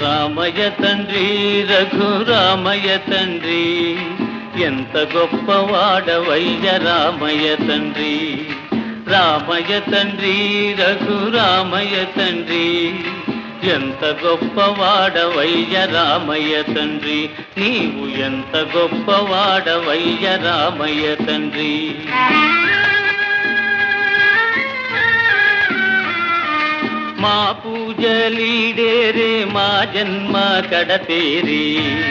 రామయ్య తండ్రి రఘురామయ్య తండ్రి ఎంత గొప్పవాడవయ్య రామయ్య తండ్రి రామయ్య తండ్రి రఘురామయ్య తండ్రి ఎంత గొప్పవాడవయ్య రామయ్య తండ్రి నీవు ఎంత గొప్పవాడవయ్య రామయ్య తండ్రి మా పూజలీడేరే మా జన్మ కడతేరి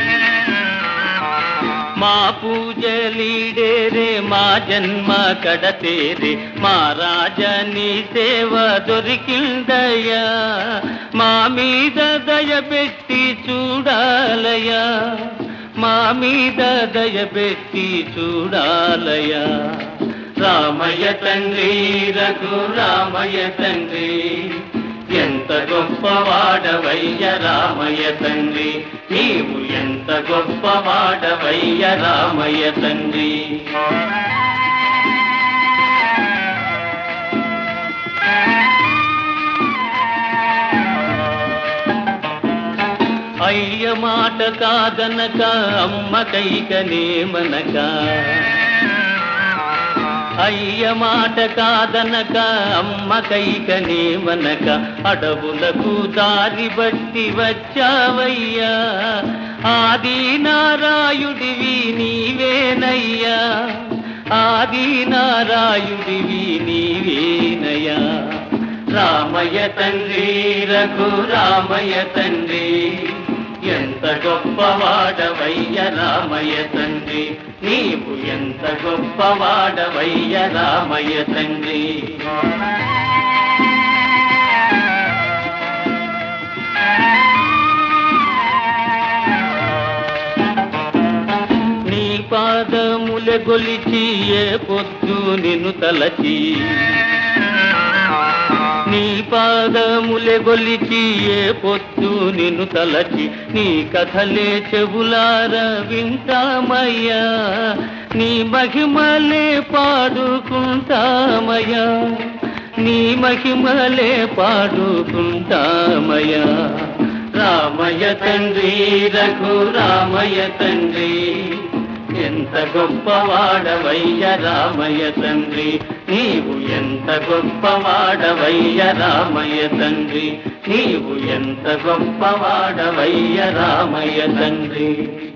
మా పూజలీడేరే మా జన్మ కడతేరి మా రాజని సేవ దొరికిందయ్యా మా మీద దయబెట్టి చూడాలయ్యా మా మీద దయబెట్టి చూడాలయ్యా రామయ్య తండ్రి రఘు రామయ్య తండ్రి ఎంత గొప్పవాడవయ్య రామయ్య తండ్రి నీవు ఎంత గొప్పవాడవయ్య రామయ్య తండ్రి అయ్య మాట కాదనక అమ్మ కైకనేమనక అయ్య మాట కాదనక అమ్మ కైకనేమనక అడవులకు దారి బట్టి వచ్చావయ్యా ఆది నారాయుడివి నీవేనయ్యా ఆది నారాయుడివి నీవేనయ్యా రామయ్య తండ్రి రఘు రామయ్య తండ్రి ఎంత గొప్పవాడవయ్య రామయ్య తండ్రి నీవు ఎంత గొప్పవాడవయ్య రామయ్య తండ్రి నీ పాదముల గొలిచి ఏ పొద్దు నిన్ను తలచి నీ పాదములె గొలిచి ఏ పొత్తు నిన్ను తలచి నీ కథలే చెవులార వింటామయ్యా నీ మహిమలే పాడుకుంటామయ్యా నీ మహిమలే పాడుకుంటామయ్యా రామయ్య తండ్రి రఘు రామయ్య తండ్రి ఎంత గొప్పవాడవయ్య రామయ్య తండ్రి నీవు ఎంత గొప్పవాడవయ్య రామయ్య తండ్రి నీవు ఎంత గొప్పవాడవయ్య రామయ్య తండ్రి